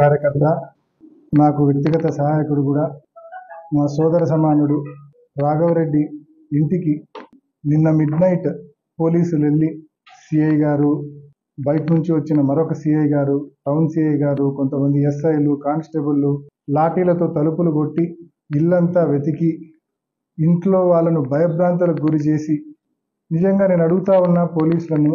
కార్యకర్త నాకు వ్యక్తిగత సహాయకుడు కూడా మా సోదర సమానుడు రాఘవరెడ్డి ఇంటికి నిన్న మిడ్ నైట్ పోలీసులు వెళ్ళి సిఐ గారు బయట నుంచి వచ్చిన మరొక సిఐ గారు టౌన్ సిఐ గారు కొంతమంది ఎస్ఐలు కానిస్టేబుళ్ళు లాఠీలతో తలుపులు కొట్టి ఇల్లంతా వెతికి ఇంట్లో వాళ్ళను భయభ్రాంతులకు గురి చేసి నిజంగా నేను అడుగుతా ఉన్నా పోలీసులను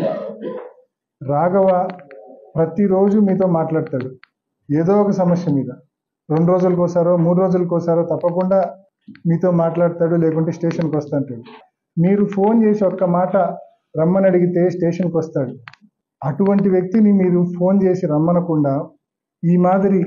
రాఘవ ప్రతిరోజు మీతో మాట్లాడతాడు ఏదో ఒక సమస్య మీద రెండు రోజులకోసారో మూడు రోజులకోసారో తప్పకుండా మీతో మాట్లాడతాడు లేకుంటే స్టేషన్కి వస్తాంటాడు మీరు ఫోన్ చేసి ఒక్క మాట రమ్మని అడిగితే స్టేషన్కి వస్తాడు అటువంటి వ్యక్తిని మీరు ఫోన్ చేసి రమ్మనకుండా ఈ మాదిరి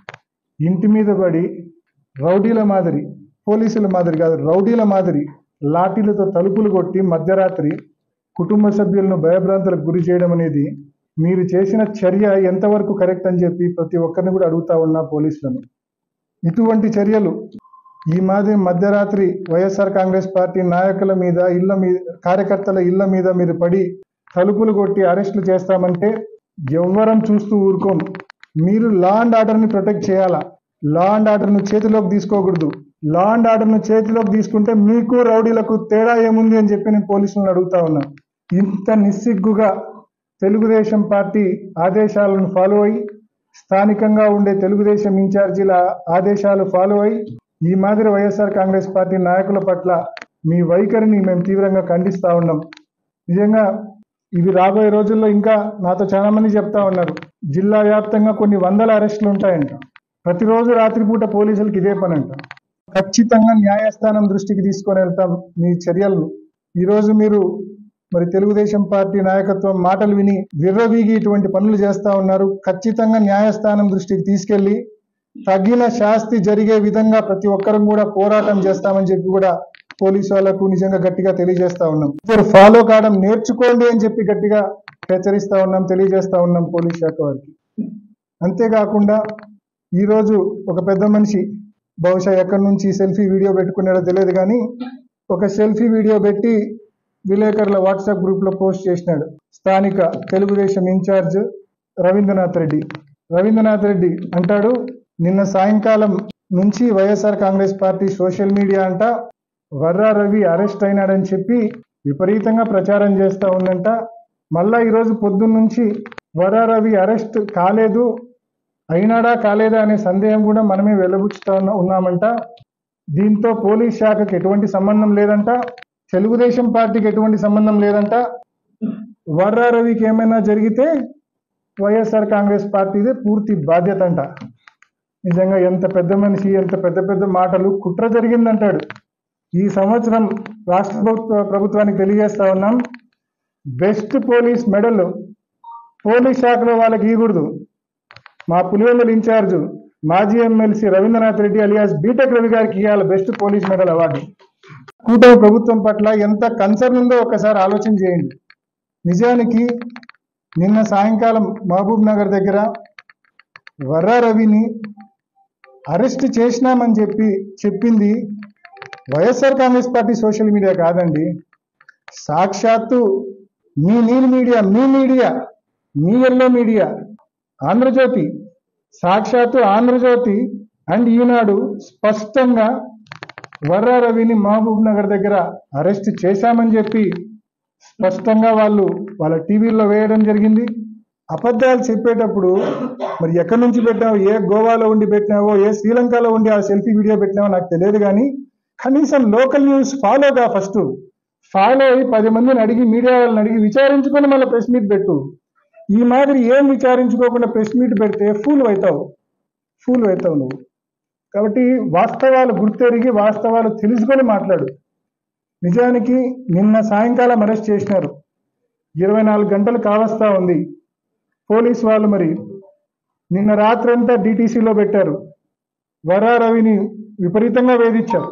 ఇంటి మీద పడి రౌడీల మాదిరి పోలీసుల మాదిరి కాదు రౌడీల మాదిరి లాఠీలతో తలుపులు కొట్టి మధ్యరాత్రి కుటుంబ సభ్యులను భయభ్రాంతులకు గురి చేయడం అనేది మీరు చేసిన చర్య ఎంతవరకు కరెక్ట్ అని చెప్పి ప్రతి ఒక్కరిని కూడా అడుగుతా ఉన్నా పోలీసులను ఇటువంటి చర్యలు ఈ మాదిరి మధ్యరాత్రి వైఎస్ఆర్ కాంగ్రెస్ పార్టీ నాయకుల మీద ఇళ్ల మీద కార్యకర్తల ఇళ్ల మీద మీరు పడి తలుపులు కొట్టి అరెస్టులు చేస్తామంటే ఎవ్వరం చూస్తూ ఊరుకోం మీరు లా అండ్ ఆర్డర్ని ప్రొటెక్ట్ చేయాలా లా అండ్ ఆర్డర్ను చేతిలోకి తీసుకోకూడదు లా అండ్ ఆర్డర్ను చేతిలోకి తీసుకుంటే మీకు రౌడీలకు తేడా ఏముంది అని చెప్పి నేను పోలీసులను అడుగుతా ఉన్నా ఇంత నిస్సిగ్గుగా తెలుగుదేశం పార్టీ ఆదేశాలను ఫాలో అయ్యి స్థానికంగా ఉండే తెలుగుదేశం ఇన్ఛార్జీల ఆదేశాలు ఫాలో అయ్యి ఈ మాదిరి వైఎస్ఆర్ కాంగ్రెస్ పార్టీ నాయకుల పట్ల మీ వైఖరిని మేము తీవ్రంగా ఖండిస్తా ఉన్నాం నిజంగా ఇవి రాబోయే రోజుల్లో ఇంకా నాతో చాలా మంది చెప్తా ఉన్నారు జిల్లా వ్యాప్తంగా కొన్ని వందల అరెస్టులు ఉంటాయంట ప్రతిరోజు రాత్రిపూట పోలీసులకు ఇదే పని అంట ఖచ్చితంగా న్యాయస్థానం దృష్టికి తీసుకొని వెళ్తాం మీ చర్యలను ఈరోజు మీరు మరి తెలుగుదేశం పార్టీ నాయకత్వం మాటలు విని విర్రవీగి ఇటువంటి పనులు చేస్తా ఉన్నారు ఖచ్చితంగా న్యాయస్థానం దృష్టికి తీసుకెళ్లి తగిన శాస్తి జరిగే విధంగా ప్రతి ఒక్కరం కూడా పోరాటం చేస్తామని చెప్పి కూడా పోలీసు వాళ్ళకు నిజంగా గట్టిగా తెలియజేస్తా ఉన్నాం ఇప్పుడు ఫాలో కావడం నేర్చుకోండి అని చెప్పి గట్టిగా హెచ్చరిస్తా ఉన్నాం తెలియజేస్తా ఉన్నాం పోలీస్ శాఖ వారికి అంతేకాకుండా ఈరోజు ఒక పెద్ద మనిషి బహుశా ఎక్కడి నుంచి సెల్ఫీ వీడియో పెట్టుకున్నాడో తెలియదు కానీ ఒక సెల్ఫీ వీడియో పెట్టి విలేకరుల వాట్సాప్ గ్రూప్ లో పోస్ట్ చేసినాడు స్థానిక తెలుగుదేశం ఇన్ఛార్జ్ రవీంద్రనాథ్ రెడ్డి రవీంద్రనాథ్ రెడ్డి అంటాడు నిన్న సాయంకాలం నుంచి YSR Congress party social media అంట వర్రా రవి అరెస్ట్ అయినాడని చెప్పి విపరీతంగా ప్రచారం చేస్తా ఉందంట మళ్ళా ఈరోజు పొద్దున్న నుంచి వర్రా రవి అరెస్ట్ కాలేదు అయినాడా కాలేదా అనే సందేహం కూడా మనమే వెలబుచ్చుతా ఉన్న- ఉన్నామంట దీంతో పోలీస్ శాఖకి ఎటువంటి సంబంధం లేదంట తెలుగుదేశం పార్టీకి ఎటువంటి సంబంధం లేదంట వర్రా రవికి ఏమైనా జరిగితే వైఎస్ఆర్ కాంగ్రెస్ పార్టీదే పూర్తి బాధ్యత అంట నిజంగా ఎంత పెద్ద మనిషి ఎంత పెద్ద పెద్ద మాటలు కుట్ర జరిగిందంటాడు ఈ సంవత్సరం రాష్ట్ర ప్రభుత్వ ప్రభుత్వానికి తెలియజేస్తా ఉన్నాం బెస్ట్ పోలీస్ మెడల్ పోలీస్ శాఖలో వాళ్ళకి ఇవ్వకూడదు మా పులివెందుల ఇన్ఛార్జ్ మాజీ MLC Ravindranath Reddy alias B Tech Ravi గారికి ఇవ్వాలి బెస్ట్ పోలీస్ మెడల్ అవార్డు కూటమి ప్రభుత్వం పట్ల ఎంత కన్సర్న్ ఉందో ఒకసారి ఆలోచన చేయండి నిజానికి నిన్న సాయంకాలం మహబూబ్ నగర్ దగ్గర వర్రా రవిని అరెస్ట్ చేసినామని చెప్పి చెప్పింది YSR Congress party social media కాదండి సాక్షాత్తు మీ నీలి మీడియా మీ మీడియా మీ ఎల్లో మీడియా ఆంధ్రజ్యోతి సాక్షాత్తు ఆంధ్రజ్యోతి అండ్ ఈనాడు స్పష్టంగా వర్రా రవిని మహబూబ్ నగర్ దగ్గర అరెస్ట్ చేశామని చెప్పి స్పష్టంగా వాళ్ళు వాళ్ళ టీవీల్లో వేయడం జరిగింది అబద్ధాలు చెప్పేటప్పుడు మరి ఎక్కడి నుంచి పెట్టావో ఏ గోవాలో ఉండి పెట్టినావో ఏ శ్రీలంకలో ఉండి ఆ సెల్ఫీ వీడియో పెట్టినావో నాకు తెలియదు కానీ కనీసం లోకల్ న్యూస్ ఫాలోగా ఫస్ట్ ఫాలో అయ్యి పది మందిని అడిగి మీడియా వాళ్ళని అడిగి విచారించుకొని మళ్ళీ ప్రెస్ మీట్ పెట్టు ఈ మాదిరి ఏం విచారించుకోకుండా ప్రెస్ మీట్ పెడితే ఫూల్ అవుతావు ఫూల్ అవుతావు నువ్వు కాబట్టి వాస్తవాలు గుర్తెరిగి వాస్తవాలు తెలుసుకొని మాట్లాడు నిజానికి నిన్న సాయంకాలం అరెస్ట్ చేసినారు ఇరవై నాలుగు గంటలు కావస్తా ఉంది పోలీస్ వాళ్ళు మరి నిన్న రాత్రంతా డిటీసీలో పెట్టారు వరా రవిని విపరీతంగా వేధించారు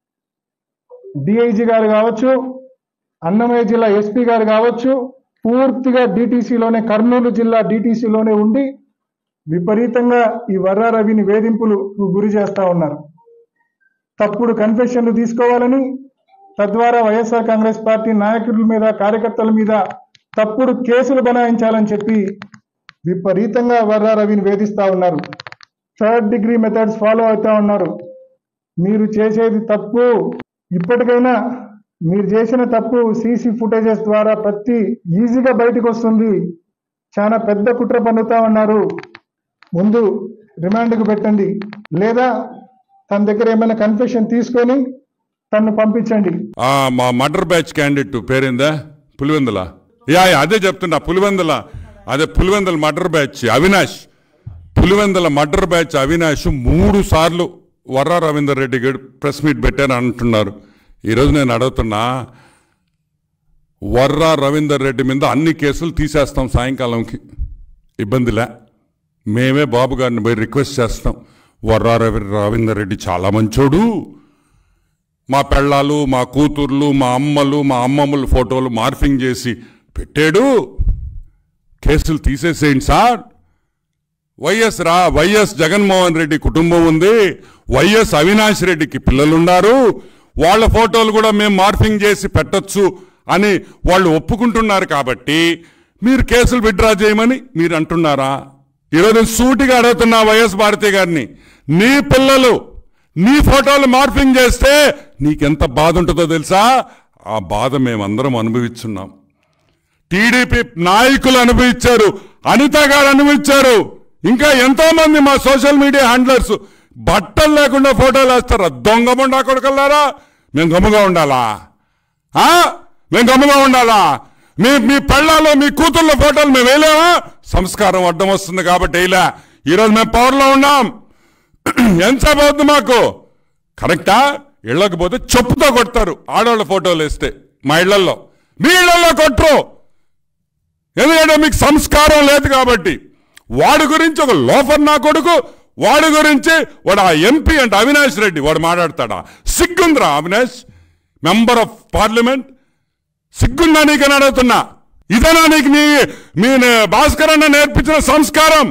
డిఐజీ గారు కావచ్చు అన్నమయ్య జిల్లా ఎస్పీ గారు కావచ్చు పూర్తిగా డిటీసీలోనే కర్నూలు జిల్లా డిటీసీలోనే ఉండి విపరీతంగా ఈ వర్రా రవిని వేధింపులు గురి చేస్తా ఉన్నారు తప్పుడు కన్ఫెషన్లు తీసుకోవాలని తద్వారా వైఎస్ఆర్ కాంగ్రెస్ పార్టీ నాయకుల మీద కార్యకర్తల మీద తప్పుడు కేసులు బనాయించాలని చెప్పి విపరీతంగా వర్రా రవిని వేధిస్తా ఉన్నారు థర్డ్ డిగ్రీ మెథడ్స్ ఫాలో అవుతా ఉన్నారు మీరు చేసేది తప్పు ఇప్పటికైనా మీరు చేసిన తప్పు సీసీ ఫుటేజెస్ ద్వారా ప్రతి ఈజీగా బయటకు వస్తుంది చాలా పెద్ద కుట్ర పన్నుతా ఉన్నారు ముందు రిమాండ్కు పెట్టండి లేదా తన దగ్గర ఏమైనా కన్ఫెషన్ తీసుకొని తను పంపించండి ఆ, మా మర్డర్ బ్యాచ్ క్యాండిడేట్ పేరేందా పులివెందుల యా యా, అదే చెప్తున్నా పులివెందుల అదే Pulivendula murder batch Avinash Pulivendula murder batch Avinash మూడు సార్లు వర్రా రవీందర్ రెడ్డి గారు ప్రెస్ మీట్ పెట్టారు అంటున్నారు ఈరోజు నేను అడుగుతున్నా వర్రా రవీందర్ రెడ్డి మీద అన్ని కేసులు తీసేస్తాం సాయంకాలంకి ఇబ్బందిలే మేమే బాబు గారిని పోయి రిక్వెస్ట్ చేస్తాం వర్రా రవి రవీందర్ రెడ్డి చాలా మంచోడు మా పెళ్ళాలు మా కూతుర్లు మా అమ్మలు మా అమ్మమ్మల ఫోటోలు మార్ఫింగ్ చేసి పెట్టాడు కేసులు తీసేసేయండి సార్ వైఎస్ రా వైఎస్ జగన్మోహన్ రెడ్డి కుటుంబం ఉంది వైఎస్ అవినాష్ రెడ్డికి పిల్లలున్నారు వాళ్ళ ఫోటోలు కూడా మేము మార్ఫింగ్ చేసి పెట్టొచ్చు అని వాళ్ళు ఒప్పుకుంటున్నారు కాబట్టి మీరు కేసులు విత్డ్రా చేయమని మీరు అంటున్నారా ఈరోజు నేను సూటిగా అడుగుతున్నా వైఎస్ భారతి గారిని నీ పిల్లలు నీ ఫోటోలు మార్ఫింగ్ చేస్తే నీకెంత బాధ ఉంటుందో తెలుసా ఆ బాధ మేమందరం అనుభవిస్తున్నాం టీడీపీ నాయకులు అనుభవించారు అనిత గారు అనుభవించారు ఇంకా ఎంతో మంది మా సోషల్ మీడియా హ్యాండ్లర్స్ బట్టలు లేకుండా ఫోటోలు వేస్తారా దొంగ ముండా కొడుకల్లారా మేము గమ్ముగా ఉండాలా ఆ? మేము గమ్ముగా ఉండాలా మీ మీ పెళ్ళాలో మీ కూతుళ్ళ ఫోటోలు మేము వేయలేమా సంస్కారం అడ్డం వస్తుంది కాబట్టి వేయలే ఈరోజు మేము పవర్లో ఉన్నాం ఎంతసేపు అవుతుంది మాకు కరెక్టా ఇళ్ళకి పోతే చెప్పుతో కొడతారు ఆడవాళ్ళ ఫోటోలు వేస్తే మా ఇళ్లలో మీ ఇళ్లలో కొట్టరు ఎందుకంటే మీకు సంస్కారం లేదు కాబట్టి వాడి గురించి ఒక లోఫర్ నా కొడుకు వాడి గురించి వాడు ఆ ఎంపీ అంటే అవినాష్ రెడ్డి వాడు మాట్లాడతాడా సిగ్గుందిరా అవినాష్ మెంబర్ ఆఫ్ పార్లమెంట్ సిగ్గుందా నీకని అడుగుతున్నా ఇదేనా నీకు నీ మీ భాస్కర్ అన్న నేర్పించిన సంస్కారం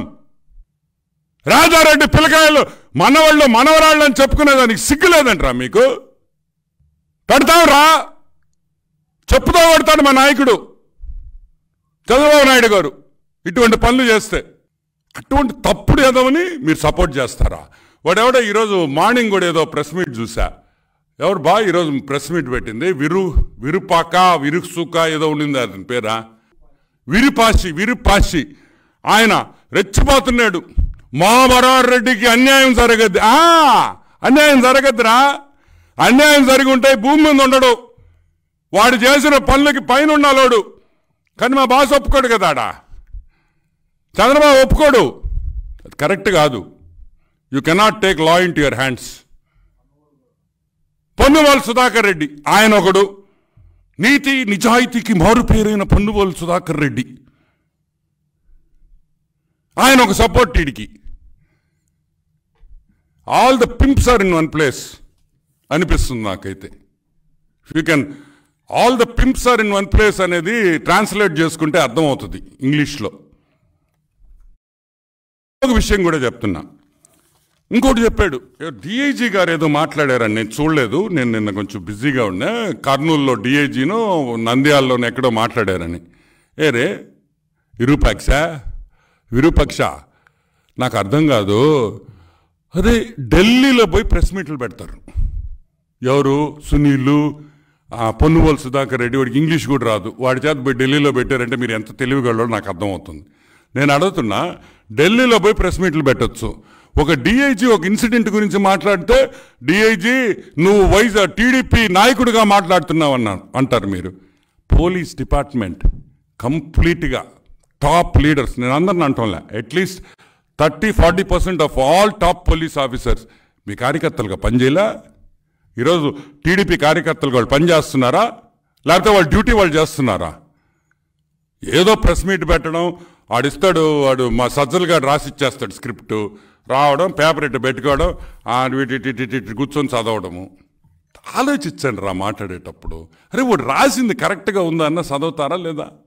రాజారెడ్డి పిల్లకాయలు మనవాళ్ళు మనవరాళ్ళు అని చెప్పుకునేదానికి సిగ్గు లేదంటరా మీకు పెడతావురా చెప్పుతో కొడతాడు మా నాయకుడు చంద్రబాబు నాయుడు గారు ఇటువంటి పనులు చేస్తే అటువంటి తప్పుడు ఏదోని మీరు సపోర్ట్ చేస్తారా వాడెవడో ఈరోజు మార్నింగ్ కూడా ఏదో ప్రెస్ మీట్ చూసా ఎవరు బా ఈరోజు ప్రెస్ మీట్ పెట్టింది విరు విరుపాక విరుసుక ఏదో ఉండింది అతని పేరా విరుపాసి విరుపాసి ఆయన రెచ్చిపోతున్నాడు మా మరార్ రెడ్డికి అన్యాయం జరగద్ది ఆ అన్యాయం జరగద్దురా అన్యాయం జరిగి ఉంటే భూమి మీద ఉండడు వాడు చేసిన పనులకి పైన ఉండాలోడు కానీ మా బాస్ ఒప్పుకోడు కదా ఆడ చంద్రబాబు ఒప్పుకోడు అది కరెక్ట్ కాదు you cannot take law in to your hands Ponnuval Sudhakar Reddy ఆయన ఒకడు నీతి నిజాయితీకి మారు పేరైన పొన్నువాల్ సుధాకర్ రెడ్డి ఆయన ఒక సపోర్ట్ టీడికి all the pimps are in one place అనిపిస్తుంది నాకైతే you can all the pimps are in one place అనేది ట్రాన్స్లేట్ చేసుకుంటే అర్థమవుతుంది ఇంగ్లీష్లో ఒక విషయం కూడా చెప్తున్నా ఇంకోటి చెప్పాడు డిఐజీ గారు ఏదో మాట్లాడారని నేను చూడలేదు నేను నిన్న కొంచెం బిజీగా ఉన్నా కర్నూలులో డిఐజీను నంద్యాలలోనే ఎక్కడో మాట్లాడారని ఏరే విరూపాక్ష విరూపక్ష నాకు అర్థం కాదు అదే ఢిల్లీలో పోయి ప్రెస్ మీట్లు పెడతారు ఎవరు సునీలు ఆ పొన్నువోలు సుధాకర్ రెడ్డి వాడికి ఇంగ్లీష్ కూడా రాదు వాడి చేత పోయి ఢిల్లీలో పెట్టారంటే మీరు ఎంత తెలివిగలరో నాకు అర్థమవుతుంది నేను అడుగుతున్నా ఢిల్లీలో పోయి ప్రెస్ మీట్లు పెట్టొచ్చు ఒక డిఐజీ ఒక ఇన్సిడెంట్ గురించి మాట్లాడితే డిఐజీ నువ్వు వైజ్ టీడీపీ నాయకుడిగా మాట్లాడుతున్నావు అన్నారు అంటారు మీరు పోలీస్ డిపార్ట్మెంట్ కంప్లీట్గా టాప్ లీడర్స్ నేను అందరిని అంటోంలే at least thirty forty percent of all top police officers మీ కార్యకర్తలుగా పనిచేయలా ఈరోజు టీడీపీ కార్యకర్తలు వాళ్ళు పనిచేస్తున్నారా లేకపోతే వాళ్ళ డ్యూటీ వాళ్ళు చేస్తున్నారా ఏదో ప్రెస్ మీట్ పెట్టడం వాడిస్తాడు వాడు మా సజ్జలు గారు రాసి ఇచ్చేస్తాడు స్క్రిప్ట్ రావడం పేపర్ ఇట్టు పెట్టుకోవడం ఆ వీటి ఇటు ఇటు ఇటు ఇటు కూర్చొని చదవడము ఆలోచించండి రా మాట్లాడేటప్పుడు అరే వాడు రాసింది కరెక్ట్గా ఉందా అన్న చదువుతారా లేదా